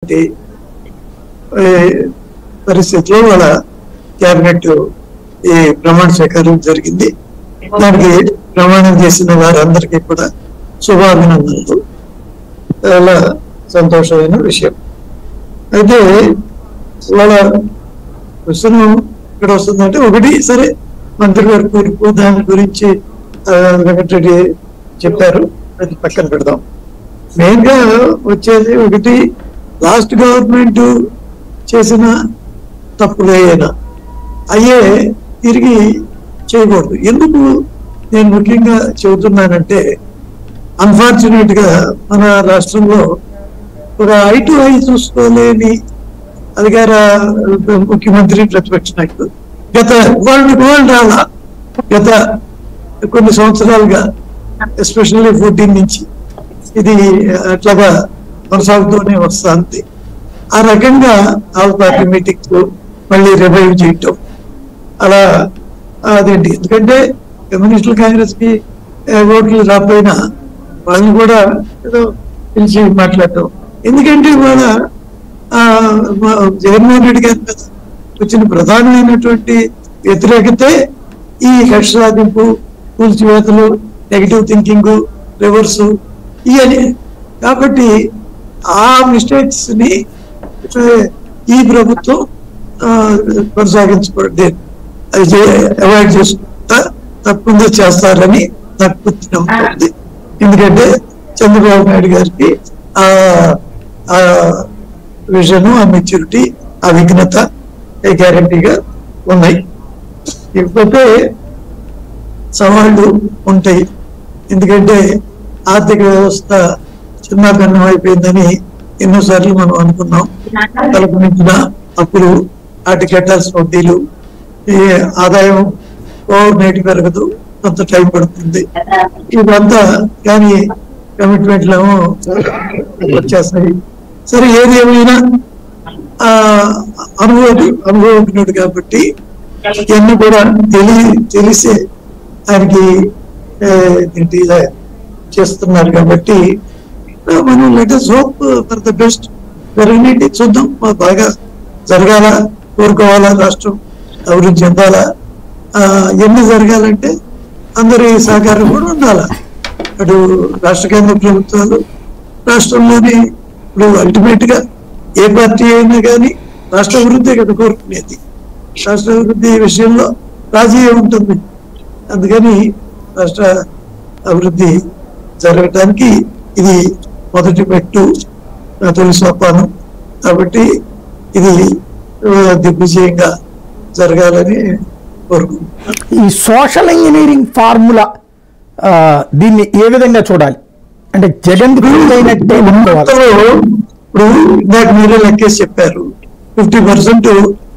ఉన్నటువంటి ఏ, పరిస్థితిలో వాళ్ళ క్యాబినెట్ ఈ ప్రమాణ స్వీకారం జరిగింది దానికి ప్రమాణం చేసిన వారందరికీ కూడా శుభాభినందనలు చాలా సంతోషమైన విషయం అయితే వాళ్ళ క్వశ్చన్ ఇక్కడ వస్తుందంటే ఒకటి సరే మంత్రి గారి కూర్పు దాని గురించి ఆ, వెంకటరెడ్డి చెప్పారు అది పక్కన పెడదాం మెయిన్ గా వచ్చేది ఒకటి లాస్ట్ గవర్నమెంట్ చేసిన తప్పులేనా అయ్యే తిరిగి చేయకూడదు ఎందుకు నేను ముఖ్యంగా చెబుతున్నానంటే అన్ఫార్చునేట్ గా మన రాష్ట్రంలో ఒక ఐ టు ఐ చూసుకోలేని అధికార ముఖ్యమంత్రి ప్రతిపక్ష నాయకుడు గత వాళ్ళు వాళ్ళు రాలా గత కొన్ని సంవత్సరాలుగా ఎస్పెషల్లీ ఫోర్టీన్ నుంచి ఇది అట్లాగా కొనసాగుతూనే వస్తుంది ఆ రకంగా ఆల్ పార్టీ మీటింగ్స్ మళ్ళీ రివైవ్ చేయటం అలా అదేంటి ఎందుకంటే కమ్యూనిస్టులు కాంగ్రెస్ కి ఏ, ఓట్లు రాకపోయినా వాళ్ళని కూడా ఏదో పిలిచి మాట్లాడటం ఎందుకంటే ఇవాళ ఆ, మా జగన్మోహన్ రెడ్డి గారి మీద వచ్చిన ప్రధానమైనటువంటి వ్యతిరేకతే ఈ కక్ష సాధింపు కూల్చివేతలు నెగిటివ్ థింకింగ్ రివర్స్ ఇవన్నీ కాబట్టి ఆ మిస్టేక్స్ ని ఏ, ఈ ప్రభుత్వం ఆ, కొనసాగించబడి అది అవాయిడ్ చేసుకుంటా తప్పకుండా చేస్తారని నాకు పూర్తి నమ్మకం ఉంది ఎందుకంటే చంద్రబాబు నాయుడు గారికి ఆ ఆ విజన్ ఆ మెచ్యూరిటీ ఆ విఘ్నత గ్యారంటీగా ఉన్నాయి ఇకపోతే సవాళ్ళు ఉంటాయి ఎందుకంటే ఆర్థిక వ్యవస్థ చిన్నాభిన్నం అయిపోయిందని ఎన్నోసార్లు మనం అనుకున్నాం తలకు మించిన అప్పులు వాటి కట్టాల్సిన వడ్డీలు ఈ ఆదాయం ఓవర్ నైట్ పెరగదు కొంత టైం పడుతుంది ఇదంతా కానీ కమిట్మెంట్లు ఏమో వచ్చేస్తాయి సరే ఏది ఏమైనా ఆ అనుభవం అనుభవజ్ఞుడు కాబట్టి ఇవన్నీ కూడా తెలి తెలిసే ఆయనకి ఏ, ఏంటి ఇలా చేస్తున్నారు కాబట్టి ఆ, మనం latest hope for the best జరగనండి చూద్దాం మా బాగా జరగాల కోరుకోవాలా రాష్ట్రం అభివృద్ధి చెందాలా ఆ, ఎన్ని జరగాలంటే అందరి సహకారం కూడా ఉండాలా అటు రాష్ట్ర కేంద్ర ప్రభుత్వాలు రాష్ట్రంలోని ఇప్పుడు అల్టిమేట్ గా ఏ పార్టీ అయినా కానీ రాష్ట్ర అభివృద్ధి కదా కోరుకునేది రాష్ట్ర అభివృద్ధి విషయంలో రాజీ ఉంటుంది అందుకని రాష్ట్ర అభివృద్ధి జరగటానికి ఇది మొదటి పెట్టు ఆ, తొలి సోపానం కాబట్టి ఇది ఆ, దిగ్విజయంగా జరగాలని కోరుకుంటున్నాను ఈ సోషల్ ఇంజనీరింగ్ ఫార్ములా ఆ, దీన్ని ఏ విధంగా చూడాలి అంటే జగన్ అయినట్టే అనుకోవాలి మొత్తంలో ఇప్పుడు ఇందాక మీరే లెక్కేసి చెప్పారు ఫిఫ్టీ పర్సెంట్